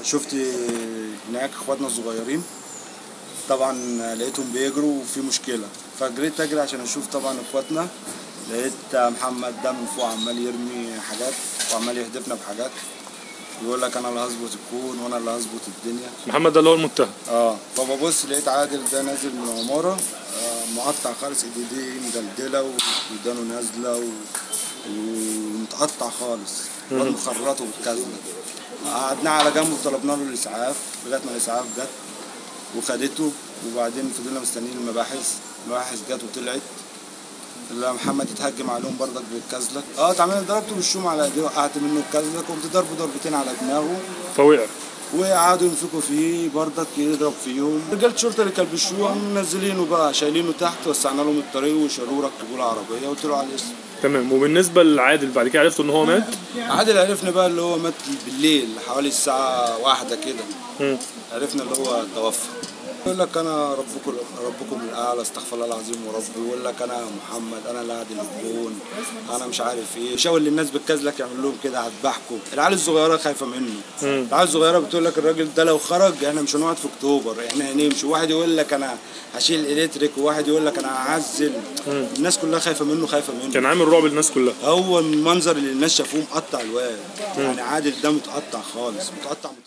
شفت هناك اخواتنا الصغيرين طبعا لقيتهم بيجروا وفي مشكله فجريت اجري عشان اشوف طبعا اخواتنا لقيت محمد ده من فوق عمال يرمي حاجات وعمال يهدفنا بحاجات يقول لك انا اللي هظبط الكون وانا اللي هظبط الدنيا محمد ده اللي هو المتهم اه فببص لقيت عادل ده نازل من العماره آه مقطع خالص ايديه مدلدله ودانه نازله و... ومتقطع خالص برضه مخرطه بالكازله قعدنا على جنب وطلبنا له الاسعاف لغايه ما الاسعاف جت وخدته وبعدين فضلنا مستنيين المباحث المباحث جت وطلعت لا محمد اتهجم عليهم برضك بالكازلك اه اتعمل ضربته بالشوم على ايديه وقعت منه الكازلك وقمت ضربه ضربتين على دماغه فوقع وقعدوا يمسكوا فيه برضك يضرب فيهم رجاله الشرطه اللي كلبشوه منزلينه بقى شايلينه تحت وسعنا لهم الطريق وشالوه ركبوه العربيه وطلعوا على الاسم تمام وبالنسبه لعادل بعد كده عرفتوا ان هو مات عادل عرفنا بقى اللي هو مات بالليل حوالي الساعه واحدة كده مم. عرفنا اللي هو توفى يقول لك انا ربكم ربكم الاعلى استغفر الله العظيم وربي يقول لك انا محمد انا اللي هادي الكون انا مش عارف ايه شاور للناس بالكازلك يعمل لهم كده هذبحكم العيال الصغيره خايفه منه مم. العيال الصغيره بتقول لك الراجل ده لو خرج احنا مش هنقعد في اكتوبر احنا هنمشي واحد يقول لك انا هشيل الكتريك وواحد يقول لك انا هعزل الناس كلها خايفه منه خايفه منه كان عامل رعب للناس كلها هو المنظر اللي الناس شافوه مقطع الواد يعني عادل ده متقطع خالص متقطع